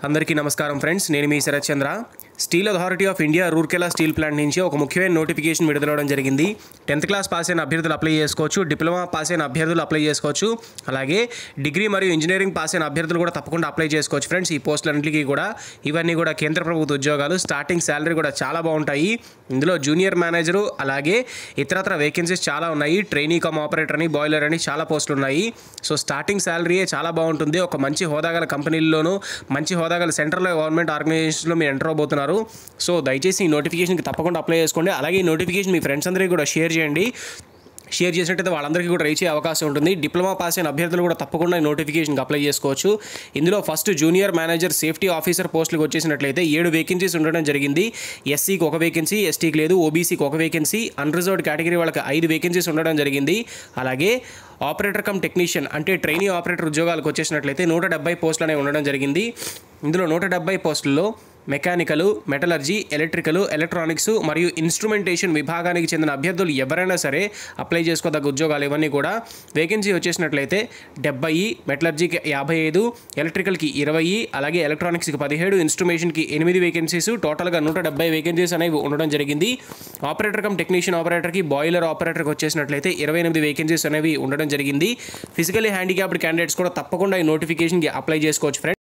అందరికీ నమస్కారం ఫ్రెండ్స్ నేను మీ Sharath Chandra steel authority of India Rourkela steel plant నుంచి ఒక ముఖ్యమైన నోటిఫికేషన్ విడుదలవడం జరిగింది టెన్త్ క్లాస్ పాస్ అయిన అభ్యర్థులు అప్లై చేసుకోవచ్చు డిప్లొమా పాస్ అయిన అభ్యర్థులు అప్లై చేసుకోవచ్చు అలాగే డిగ్రీ మరియు ఇంజనీరింగ్ పాస్ అయిన అభ్యర్థులు కూడా తప్పకుండా అప్లై చేసుకోవచ్చు ఫ్రెండ్స్ ఈ పోస్టులన్నింటికి కూడా ఇవన్నీ కూడా కేంద్ర ప్రభుత్వ ఉద్యోగాలు స్టార్టింగ్ శాలరీ కూడా చాలా బాగుంటాయి ఇందులో జూనియర్ మేనేజరు అలాగే ఇతరత్ర వేకెన్సీస్ చాలా ఉన్నాయి ట్రైనీ కమ్ ఆపరేటర్ అని బాయిలర్ అని చాలా పోస్టులు ఉన్నాయి సో స్టార్టింగ్ శాలరీయే చాలా బాగుంటుంది ఒక మంచి హోదా గల కంపెనీల్లోనూ మంచి హోదా గల సెంట్రల్ గవర్నమెంట్ ఆర్గనైజేషన్లో మీరు ఎంటర్ అవబోతున్నారు సో దయచేసి ఈ నోటిఫికేషన్కి తప్పకుండా అప్లై చేసుకోండి అలాగే ఈ నోటిఫికేషన్ మీ ఫ్రెండ్స్ అందరికీ కూడా షేర్ చేయండి షేర్ చేసినట్టయితే వాళ్ళందరికీ కూడా రీచ్ అయ్యే అవకాశం ఉంటుంది డిప్లొమా పాస్ అయిన అభ్యర్థులు కూడా తప్పకుండా ఈ నోటిఫికేషన్కి అప్లై చేసుకోవచ్చు ఇందులో first junior manager safety officer పోస్టులకు వచ్చేసినట్లయితే ఏడు వేకెన్సీస్ ఉండడం జరిగింది ఎస్సీకి ఒక వేకెన్సీ ఎస్టీకి లేదు ఓబీసీకి ఒక వేకెన్సీ అన్రిజర్వ్డ్ కేటగిరీ వాళ్ళకి ఐదు వేకెన్సీస్ ఉండడం జరిగింది అలాగే ఆపరేటర్ కమ్ టెక్నీషియన్ అంటే ట్రైనీ ఆపరేటర్ ఉద్యోగాలకు వచ్చేసినట్లయితే నూట డెబ్బై పోస్టులు అనేవి ఉండడం జరిగింది ఇందులో నూట డెబ్బై పోస్టుల్లో మెకానికలు మెటలర్జీ ఎలక్ట్రికల్ ఎలక్ట్రానిక్స్ మరియు ఇన్స్ట్రుమెంటేషన్ విభాగానికి చెందిన అభ్యర్థులు ఎవరైనా సరే అప్లై చేసుకోదగ్గ ఉద్యోగాలు ఇవన్నీ కూడా వేకెన్సీ వచ్చేసినట్లయితే డెబ్బై మెటలర్జీకి యాభై ఐదు ఎలక్ట్రికల్కి ఇరవై అలాగే ఎలక్ట్రానిక్స్కి పదిహేడు ఇన్స్ట్రుమేషన్కి ఎనిమిది వేకెన్సీస్ టోటల్గా నూట డెబ్బై వేకెన్సీస్ అనేవి ఉండడం జరిగింది ఆపరేటర్ కమ్ టెక్నీషియన్ ఆపరేటర్కి బాయిలర్ ఆపరేటర్కి వచ్చేసినట్లయితే ఇరవై ఎనిమిది వేకెన్సీస్ అనేవి ఉండడం జరిగింది ఫిజికలీ హ్యాండిక్యాప్డ్ క్యాండిడేట్స్ కూడా తప్పకుండా ఈ నోటిఫికేషన్కి అప్లై చేసుకోవచ్చు ఫ్రెండ్స్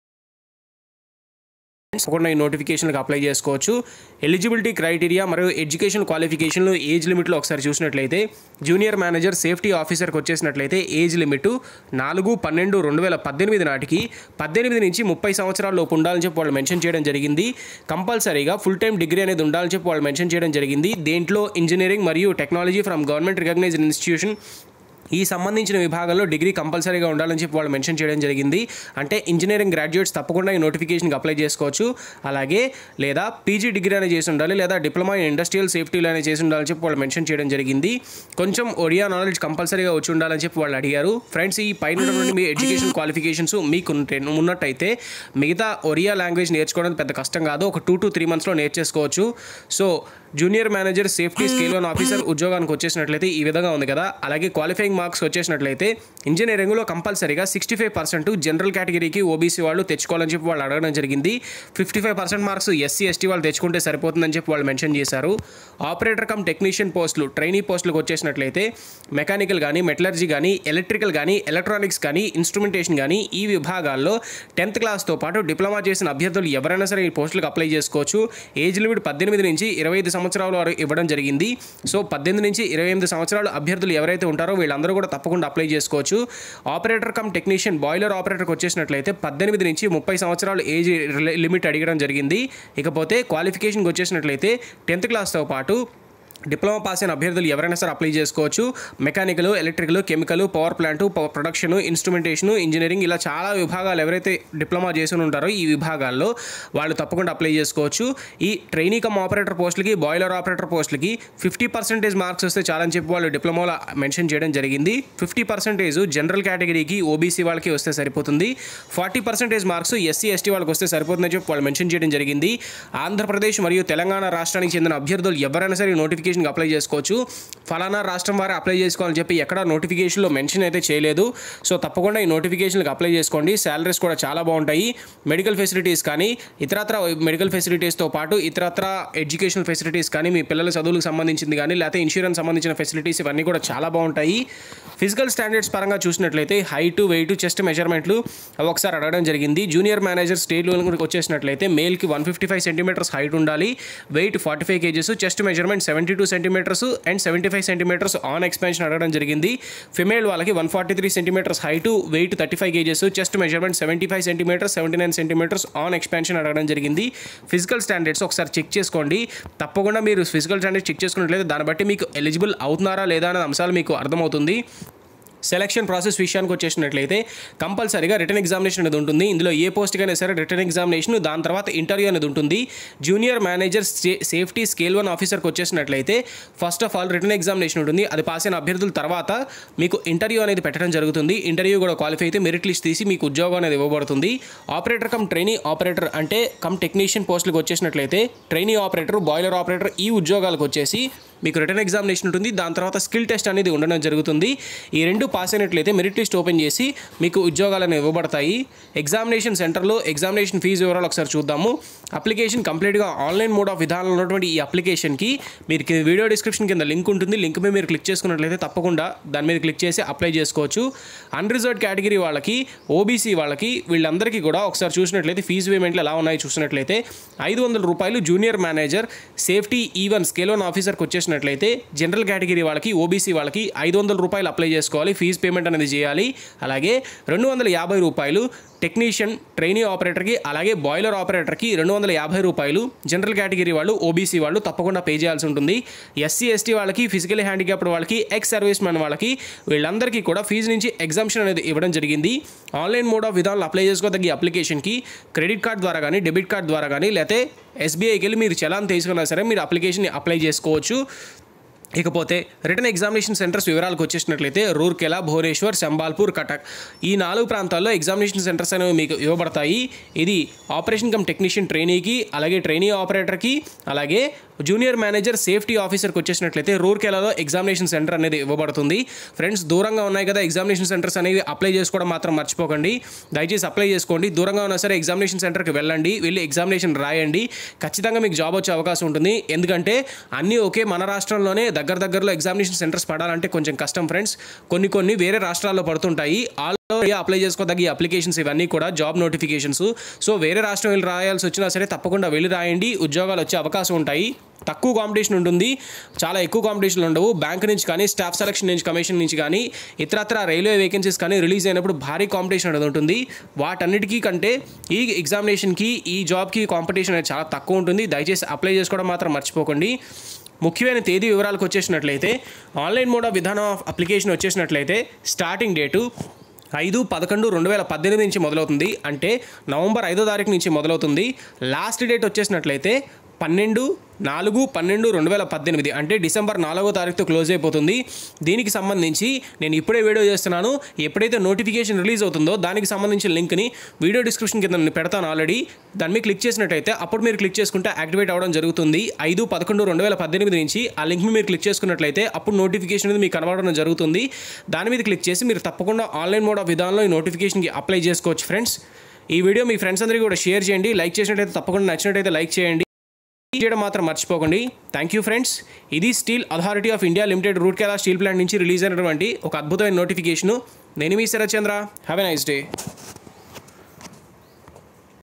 తప్పకుండా ఈ నోటిఫికేషన్కి అప్లై చేసుకోవచ్చు ఎలిజిబిలిటీ క్రైటీరియా మరియు ఎడ్యుకేషన్ క్వాలిఫికేషన్లు ఏజ్ లిమిట్లో ఒకసారి చూసినట్లయితే జూనియర్ మేనేజర్ సేఫ్టీ ఆఫీసర్కి వచ్చేసినట్లయితే ఏజ్ లిమిట్ నాలుగు పన్నెండు రెండు వేల పద్దెనిమిది నాటికి పద్దెనిమిది నుంచి ముప్పై సంవత్సరాల లోపు ఉండాలని చెప్పి వాళ్ళు మెన్షన్ చేయడం జరిగింది కంపల్సరీగా ఫుల్ టైం డిగ్రీ అనేది ఉండాలని చెప్పి వాళ్ళు మెన్షన్ చేయడం జరిగింది దేంట్లో ఇంజనీరింగ్ మరియు technology from government recognized institution ఈ సంబంధించిన విభాగంలో డిగ్రీ కంపల్సరీగా ఉండాలని చెప్పి వాళ్ళు మెన్షన్ చేయడం జరిగింది అంటే ఇంజనీరింగ్ గ్రాడ్యుయేట్స్ తప్పకుండా ఈ నోటిఫికేషన్కి అప్లై చేసుకోవచ్చు అలాగే లేదా పీజీ డిగ్రీ అనేది చేసి ఉండాలి లేదా డిప్లొమా ఇన్ ఇండస్ట్రియల్ సేఫ్టీలో అనేది చేసి ఉండాలని చెప్పి వాళ్ళు మెన్షన్ చేయడం జరిగింది కొంచెం ఒరియా నాలెడ్జ్ కంపల్సరీగా వచ్చి ఉండాలని చెప్పి వాళ్ళు అడిగారు ఫ్రెండ్స్ ఈ పైన ఉన్నటువంటి మీ ఎడ్యుకేషన్ క్వాలిఫికేషన్స్ మీకు ఉంటే ఉన్నట్టయితే మిగతా ఒరియా లాంగ్వేజ్ నేర్చుకోవడం పెద్ద కష్టం కాదు ఒక టూ టు త్రీ మంత్స్లో నేర్చేసుకోవచ్చు so junior manager safety scale one officer ఉద్యోగానికి వచ్చేసినట్లయితే ఈ విధంగా ఉంది కదా అలాగే క్వాలిఫైయింగ్ మార్క్స్ వచ్చేసినట్లయితే ఇంజనీరింగ్లో కంపల్సరీగా సిక్స్టీ ఫైవ్ పర్సెంట్ జనరల్ కేటగిరీకి ఓబీసీ వాళ్ళు తెచ్చుకోవాలని చెప్పి వాళ్ళు అడగడం జరిగింది fifty five percent marks SC ST వాళ్ళు తెచ్చుకుంటే సరిపోతుందని చెప్పి వాళ్ళు మెన్షన్ చేశారు ఆపరేటర్ కమ్ టెక్నీషియన్ పోస్టులు ట్రైనీ పోస్టులకు వచ్చేసినట్లయితే మెకానికల్ కానీ మెటలర్జీ కానీ ఎలక్ట్రికల్ కానీ ఎలక్ట్రానిక్స్ కానీ ఇన్స్ట్రుమెంటేషన్ కానీ ఈ విభాగాల్లో టెన్త్ క్లాస్తో పాటు డిప్లొమా చేసిన అభ్యర్థులు ఎవరైనా సరే ఈ పోస్టులకు అప్లై చేసుకోవచ్చు ఏజ్ లిమిట్ పద్దెనిమిది నుంచి ఇరవై ఐదు సంవత్సరాల వరకు ఇవ్వడం జరిగింది సో పద్దెనిమిది నుంచి ఇరవై ఎనిమిది సంవత్సరాలు అభ్యర్థులు ఎవరైతే ఉంటారో వీళ్ళందరూ కూడా తప్పకుండా అప్లై చేసుకోవచ్చు ఆపరేటర్ కమ్ టెక్నీషియన్ బాయిలర్ ఆపరేటర్కి వచ్చేసినట్లయితే పద్దెనిమిది నుంచి ముప్పై సంవత్సరాలు ఏజ్ లిమిట్ అడగడం జరిగింది ఇకపోతే క్వాలిఫికేషన్కి వచ్చేసినట్లయితే టెన్త్ క్లాస్తో పాటు డిప్లొమా పాస్ అయిన అభ్యర్థులు ఎవరైనా సరే అప్లై చేసుకోవచ్చు mechanical electrical chemical power plant production instrumentation engineering ఇలా చాలా విభాగాలు ఎవరైతే డిప్లొమా చేసి ఉంటారో ఈ విభాగాల్లో వాళ్ళు తప్పకుండా అప్లై చేసుకోవచ్చు ఈ ట్రైనీ కమ్ ఆపరేటర్ పోస్టులకి బాయిలర్ ఆపరేటర్ పోస్టులకి ఫిఫ్టీ పర్సెంటేజ్ మార్క్స్ వస్తే చాలని చెప్పి వాళ్ళు డిప్లొమాలో మెన్షన్ చేయడం జరిగింది ఫిఫ్టీ పర్సెంటేజ్ జనరల్ కేటగిరీకి ఓబీసీ వాళ్ళకి వస్తే సరిపోతుంది forty percentage marks SC ST వాళ్ళకి వస్తే సరిపోతుందని చెప్పి వాళ్ళు మెన్షన్ చేయడం జరిగింది ఆంధ్రప్రదేశ్ మరియు తెలంగాణ రాష్ట్రానికి చెందిన అభ్యర్థులు ఎవరైనా సరే నోటిఫికేషన్ నోటిఫికేషన్కి అప్లై చేసుకోవచ్చు ఫలానా రాష్ట్రం వారు అప్లై చేసుకోవాలని చెప్పి ఎక్కడ నోటిఫికేషన్లో మెన్షన్ అయితే చేయలేదు సో తప్పకుండా ఈ నోటిఫికేషన్కి అప్లై చేసుకోండి శాలరీస్ కూడా చాలా బాగుంటాయి మెడికల్ ఫెసిలిటీస్ కానీ ఇతరత్ర మెడికల్ ఫెసిలిటీస్తో పాటు ఇతరత్ర ఎడ్యుకేషనల్ ఫెసిలిటీస్ కానీ మీ పిల్లల చదువులకు సంబంధించింది కానీ లేకపోతే ఇన్సూరెన్స్ సంబంధించిన ఫెసిలిటీస్ ఇవన్నీ కూడా చాలా బాగుంటాయి ఫిజికల్ స్టాండర్డ్స్ పరంగా చూసినట్లయితే హైట్ వెయిట్ చెస్ట్ మెజర్మెంట్లు అవి ఒకసారి అడగడం జరిగింది జూనియర్ మేనేజర్ స్టేట్ లెవెల్కి వచ్చేసినట్లయితే మేల్కి one fifty five centimeters height ఉండాలి weight forty five kgs chest measurement seventy two centimeters and seventy five centimeters on expansion అడగడం జరిగింది ఫిమేల్ వాళ్ళకి one forty three centimeters height weight thirty five kgs chest measurement seventy five centimeters seventy nine centimeters on expansion అడగడం జరిగింది physical standards ఒకసారి check చేసుకోండి తప్పకుండా మీరు physical standards check చేసుకున్నట్లయితే దాన్ని బట్టి మీకు ఎలిజిబుల్ అవుతున్నారా లేదా అనే అంశాలు మీకు అర్థమవుతుంది సెలక్షన్ ప్రాసెస్ విషయానికి వచ్చేసినట్లయితే కంపల్సరీగా రిటర్న్ ఎగ్జామినేషన్ అనేది ఉంటుంది ఇందులో ఏ పోస్ట్కైనా సరే రిటర్న్ ఎగ్జామినేషన్ దాని తర్వాత ఇంటర్వ్యూ అనేది ఉంటుంది junior manager safety scale one ఆఫీసర్కి వచ్చేసినట్లయితే first of all written examination ఉంటుంది అది పాస్ అయిన అభ్యర్థుల తర్వాత మీకు ఇంటర్వ్యూ అనేది పెట్టడం జరుగుతుంది ఇంటర్వ్యూ కూడా క్వాలిఫై అయితే మెరిట్ లిస్ట్ తీసి మీకు ఉద్యోగం అనేది ఇవ్వబడుతుంది ఆపరేటర్ కమ్ ట్రైనీ ఆపరేటర్ అంటే కమ్ టెక్నీషియన్ పోస్టులకు వచ్చేసినట్లయితే ట్రైనీ ఆపరేటర్ బాయిలర్ ఆపరేటర్ ఈ ఉద్యోగాలకు వచ్చేసి మీకు రిటర్న్ ఎగ్జామినేషన్ ఉంటుంది దాని తర్వాత స్కిల్ టెస్ట్ అనేది ఉండడం జరుగుతుంది ఈ రెండు పాస్ అయినట్లయితే మెరిట్ లిస్ట్ ఓపెన్ చేసి మీకు ఉద్యోగాలు అనేవి ఇవ్వబడతాయి ఎగ్జామినేషన్ సెంటర్లో ఎగ్జామినేషన్ ఫీజు వివరాలు ఒకసారి చూద్దాము అప్లికేషన్ కంప్లీట్గా ఆన్లైన్ మోడ్ ఆఫ్ విధానంలో ఉన్నటువంటి ఈ అప్లికేషన్కి మీరు కి- వీడియో డిస్క్రిప్షన్ కింద లింక్ ఉంటుంది లింక్ మీద మీరు క్లిక్ చేసుకున్నట్లయితే తప్పకుండా దాని మీద క్లిక్ చేసి అప్లై చేసుకోవచ్చు అన్రిజర్వ్డ్ కేటగిరీ వాళ్ళకి ఓబీసీ వాళ్ళకి వీళ్ళందరికీ కూడా ఒకసారి చూసినట్లయితే ఫీజు పేమెంట్లు ఎలా ఉన్నాయో చూసినట్లయితే ఐదు వందల రూపాయలు junior manager safety even scale one ఆఫీసర్కి వచ్చేసినట్లయితే జనరల్ కేటగిరీ వాళ్ళకి ఓబీసీ వాళ్ళకి ఐదు వందల రూపాయలు అప్లై చేసుకోవాలి ఫీజు పేమెంట్ అనేది చేయాలి అలాగే రెండు వందల యాభై రూపాయలు టెక్నీషియన్ ట్రైనీ ఆపరేటర్కి అలాగే బాయిలర్ ఆపరేటర్కి రెండు వందల యాభై రూపాయలు జనరల్ కేటగిరీ వాళ్ళు ఓబీసీ వాళ్ళు తప్పకుండా పే చేయాల్సి ఉంటుంది ఎస్సీ ఎస్టీ వాళ్ళకి ఫిజికల్ హ్యాండిక్యాప్డ్ వాళ్ళకి ఎక్స్ సర్వీస్ మ్యాన్ వాళ్ళకి వీళ్ళందరికీ కూడా ఫీజు నుంచి ఎగ్జామ్షన్ అనేది ఇవ్వడం జరిగింది ఆన్లైన్ మోడ్ ఆఫ్ విధానాలు అప్లై చేసుకోదగ్గ ఈ అప్లికేషన్కి క్రెడిట్ కార్డ్ ద్వారా కానీ డెబిట్ కార్డ్ ద్వారా కానీ లేకపోతే ఎస్బీఐకి వెళ్ళి మీరు చలాన్ తీసుకున్నా సరే మీరు అప్లికేషన్ అప్లై చేసుకోవచ్చు ఇకపోతే రిటర్న్ ఎగ్జామినేషన్ సెంటర్స్ వివరాలకు వచ్చేసినట్లయితే రూర్కెలా భువనేశ్వర్ సంబాల్పూర్ కటక్ ఈ నాలుగు ప్రాంతాల్లో ఎగ్జామినేషన్ సెంటర్స్ అనేవి మీకు ఇవ్వబడతాయి ఇది ఆపరేషన్ కమ్ టెక్నీషియన్ ట్రైనీకి అలాగే ట్రైనీ ఆపరేటర్కి అలాగే జూనియర్ మేనేజర్ సేఫ్టీ ఆఫీసర్కి వచ్చేసినట్లయితే రూర్కెలాలో ఎగ్జామినేషన్ సెంటర్ అనేది ఇవ్వబడుతుంది ఫ్రెండ్స్ దూరంగా ఉన్నాయి కదా ఎగ్జామినేషన్ సెంటర్స్ అనేవి అప్లై చేసుకోవడం మాత్రం మర్చిపోకండి దయచేసి అప్లై చేసుకోండి దూరంగా ఉన్నా సరే ఎగ్జామినేషన్ సెంటర్కి వెళ్ళండి వెళ్ళి ఎగ్జామినేషన్ రాయండి ఖచ్చితంగా మీకు జాబ్ వచ్చే అవకాశం ఉంటుంది ఎందుకంటే అన్నీ ఒకే మన రాష్ట్రంలోనే దగ్గర దగ్గరలో ఎగ్జామినేషన్ సెంటర్స్ పడాలంటే కొంచెం కష్టం ఫ్రెండ్స్ కొన్ని కొన్ని వేరే రాష్ట్రాల్లో పడుతుంటాయి ఆల్ అప్లై చేసుకోదగ్గ ఈ అప్లికేషన్స్ ఇవన్నీ కూడా జాబ్ నోటిఫికేషన్స్ సో వేరే రాష్ట్రం వెళ్ళి రాయాల్సి వచ్చినా సరే తప్పకుండా వెళ్ళి రాయండి ఉద్యోగాలు వచ్చే అవకాశం ఉంటాయి తక్కువ కాంపిటీషన్ ఉంటుంది చాలా ఎక్కువ కాంపిటీషన్లు ఉండవు బ్యాంక్ నుంచి కానీ స్టాఫ్ సెలక్షన్ నుంచి కమిషన్ నుంచి కానీ ఇతరత్ర రైల్వే వేకెన్సీస్ కానీ రిలీజ్ అయినప్పుడు భారీ కాంపిటీషన్ అనేది ఉంటుంది వాటన్నిటికీ కంటే ఈ ఎగ్జామినేషన్కి ఈ జాబ్కి కాంపిటీషన్ అనేది చాలా తక్కువ ఉంటుంది దయచేసి అప్లై చేసుకోవడం మాత్రం మర్చిపోకండి ముఖ్యమైన తేదీ వివరాలకు వచ్చేసినట్లయితే ఆన్లైన్ మోడ్ ఆఫ్ విధానం ఆఫ్ అప్లికేషన్ వచ్చేసినట్లయితే స్టార్టింగ్ డేటు ఐదు పదకొండు రెండు వేల పద్దెనిమిది నుంచి మొదలవుతుంది అంటే నవంబర్ ఐదో తారీఖు నుంచి మొదలవుతుంది లాస్ట్ డేట్ వచ్చేసినట్లయితే పన్నెండు నాలుగు పన్నెండు రెండు వేల పద్దెనిమిది అంటే డిసెంబర్ నాలుగో తారీఖుతో క్లోజ్ అయిపోతుంది దీనికి సంబంధించి నేను ఇప్పుడే వీడియో చేస్తున్నాను ఎప్పుడైతే నోటిఫికేషన్ రిలీజ్ అవుతుందో దానికి సంబంధించిన లింక్ని వీడియో డిస్క్రిప్షన్ కింద నేను పెడతాను ఆల్రెడీ దాన్ని మీద క్లిక్ చేసినట్టయితే అప్పుడు మీరు క్లిక్ చేసుకుంటే యాక్టివేట్ అవ్వడం జరుగుతుంది ఐదు పదకొండు రెండు వేల పద్దెనిమిది నుంచి ఆ లింక్ మీరు క్లిక్ చేసుకున్నట్లయితే అప్పుడు నోటిఫికేషన్ అనేది మీకు కనబడడం జరుగుతుంది దాని మీద క్లిక్ చేసి మీరు తప్పకుండా ఆన్లైన్ మోడ్ ఆఫ్ విధానంలో ఈ నోటిఫికేషన్కి అప్లై చేసుకోవచ్చు ఫ్రెండ్స్ ఈ వీడియో మీ ఫ్రెండ్స్ అందరికీ కూడా షేర్ చేయండి లైక్ చేసినట్టయితే తప్పకుండా నచ్చినట్టయితే లైక్ చేయండి చేయడం మాత్రం మర్చిపోకండి థ్యాంక్ యూ ఫ్రెండ్స్ ఇది steel authority of India limited Rourkela steel plant నుంచి రిలీజ్ అయినటువంటి ఒక అద్భుతమైన నోటిఫికేషను నేను మీ Sarathchandra have a nice day